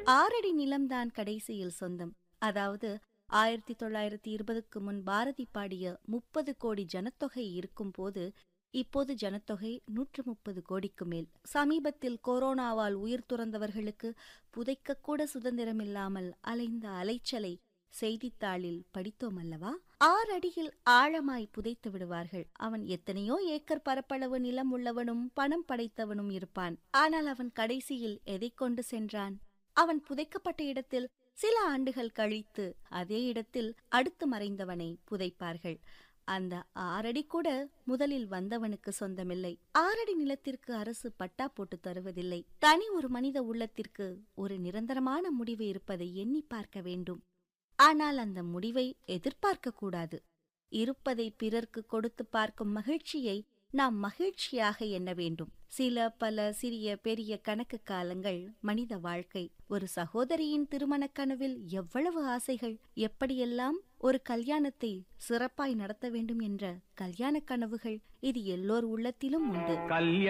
ஆறடி நிலம்தான் கடைசியில் சொந்தம் அதாவது ஆயிரத்தி தொள்ளாயிரத்தி இருபதுக்கு முன் பாரதி பாடிய முப்பது கோடி ஜனத்தொகை இருக்கும்போது இப்போது ஜனத்தொகை நூற்று முப்பது கோடிக்கு மேல் சமீபத்தில் கொரோனாவால் உயிர் துறந்தவர்களுக்கு புதைக்கக்கூட சுதந்திரமில்லாமல் அலைந்த அலைச்சலை செய்தித்தாளில் படித்தோம் அல்லவா ஆறடியில் ஆழமாய் புதைத்து விடுவார்கள் அவன் எத்தனையோ ஏக்கர் பரப்பளவு நிலம் உள்ளவனும் பணம் படைத்தவனும் இருப்பான் ஆனால் அவன் கடைசியில் எதைக் கொண்டு சென்றான் அவன் புதைக்கப்பட்ட இடத்தில் சில ஆண்டுகள் கழித்து அதே இடத்தில் அடுத்து மறைந்தவனை புதைப்பார்கள் அந்த ஆறடி கூட முதலில் வந்தவனுக்கு சொந்தமில்லை ஆறடி நிலத்திற்கு அரசு பட்டா போட்டு தருவதில்லை தனி ஒரு மனித உள்ளத்திற்கு ஒரு நிரந்தரமான முடிவு இருப்பதை எண்ணி பார்க்க வேண்டும் ஆனால் அந்த முடிவை எதிர்பார்க்க கூடாது இருப்பதை பிறர்க்கு கொடுத்து பார்க்கும் மகிழ்ச்சியை நாம் மகிழ்ச்சியாக எண்ண வேண்டும் சில பல சிறிய பெரிய கணக்கு காலங்கள் மனித வாழ்க்கை ஒரு சகோதரியின் திருமணக் கனவில் எவ்வளவு ஆசைகள் எப்படியெல்லாம் ஒரு கல்யாணத்தை சிறப்பாய் நடத்த வேண்டும் என்ற கல்யாண கனவுகள் இது எல்லோர் உள்ளத்திலும் உண்டு கல்யாண